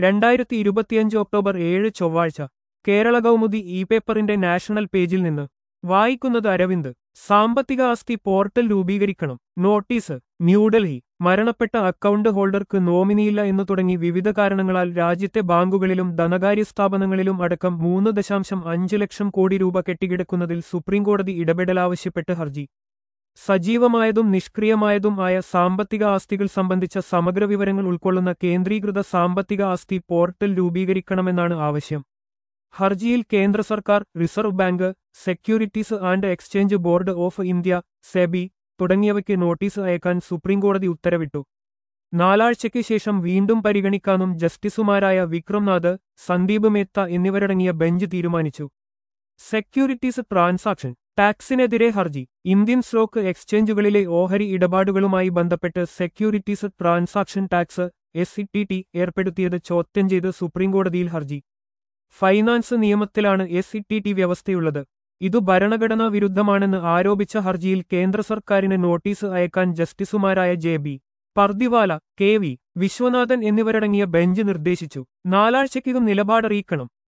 രണ്ടായിരത്തി ഇരുപത്തിയഞ്ച് ഒക്ടോബർ ഏഴ് ചൊവ്വാഴ്ച കേരള കൗമുദി ഇ പേപ്പറിന്റെ നാഷണൽ പേജിൽ നിന്ന് വായിക്കുന്നത് അരവിന്ദ് സാമ്പത്തിക ആസ്തി പോർട്ടൽ രൂപീകരിക്കണം നോട്ടീസ് ന്യൂഡൽഹി മരണപ്പെട്ട അക്കൗണ്ട് ഹോൾഡർക്ക് നോമിനിയില്ല എന്നു തുടങ്ങി വിവിധ കാരണങ്ങളാൽ രാജ്യത്തെ ബാങ്കുകളിലും ധനകാര്യ സ്ഥാപനങ്ങളിലും അടക്കം മൂന്ന് ദശാംശം അഞ്ച് ലക്ഷം കോടി രൂപ കെട്ടിക്കിടക്കുന്നതിൽ സുപ്രീംകോടതി ഇടപെടലാവശ്യപ്പെട്ട് ഹർജി സജീവമായതും നിഷ്ക്രിയമായതും ആയ സാമ്പത്തിക ആസ്തികൾ സംബന്ധിച്ച സമഗ്ര വിവരങ്ങൾ ഉൾക്കൊള്ളുന്ന കേന്ദ്രീകൃത സാമ്പത്തിക ആസ്തി പോർട്ടൽ രൂപീകരിക്കണമെന്നാണ് ആവശ്യം ഹർജിയിൽ കേന്ദ്ര സർക്കാർ Reserve Bank Securities and Exchange Board of India SEBI തുടങ്ങിയവയ്ക്ക് നോട്ടീസ് അയക്കാൻ സുപ്രീംകോടതി ഉത്തരവിട്ടു നാലാഴ്ചയ്ക്ക് ശേഷം വീണ്ടും പരിഗണിക്കാനും ജസ്റ്റിസുമാരായ വിക്രംനാഥ് സന്ദീപ് മേത്ത എന്നിവരടങ്ങിയ ബെഞ്ച് തീരുമാനിച്ചു സെക്യൂരിറ്റീസ് ട്രാൻസാക്ഷൻ ടാക്സിനെതിരെ ഹർജി ഇന്ത്യൻ സ്റ്റോക്ക് എക്സ്ചേഞ്ചുകളിലെ ഓഹരി ഇടപാടുകളുമായി ബന്ധപ്പെട്ട് സെക്യൂരിറ്റീസ് ട്രാൻസാക്ഷൻ ടാക്സ് എസ് ഏർപ്പെടുത്തിയത് ചോദ്യം ചെയ്ത് സുപ്രീംകോടതിയിൽ ഹർജി ഫൈനാൻസ് നിയമത്തിലാണ് എസ് വ്യവസ്ഥയുള്ളത് ഇതു ഭരണഘടനാ വിരുദ്ധമാണെന്ന് ആരോപിച്ച ഹർജിയിൽ കേന്ദ്ര സർക്കാരിന് നോട്ടീസ് അയക്കാൻ ജസ്റ്റിസുമാരായ J B Pardiwala K V Viswanathan എന്നിവരടങ്ങിയ ബെഞ്ച് നിർദ്ദേശിച്ചു നാലാഴ്ചയ്ക്കകം നിലപാടറിയിക്കണം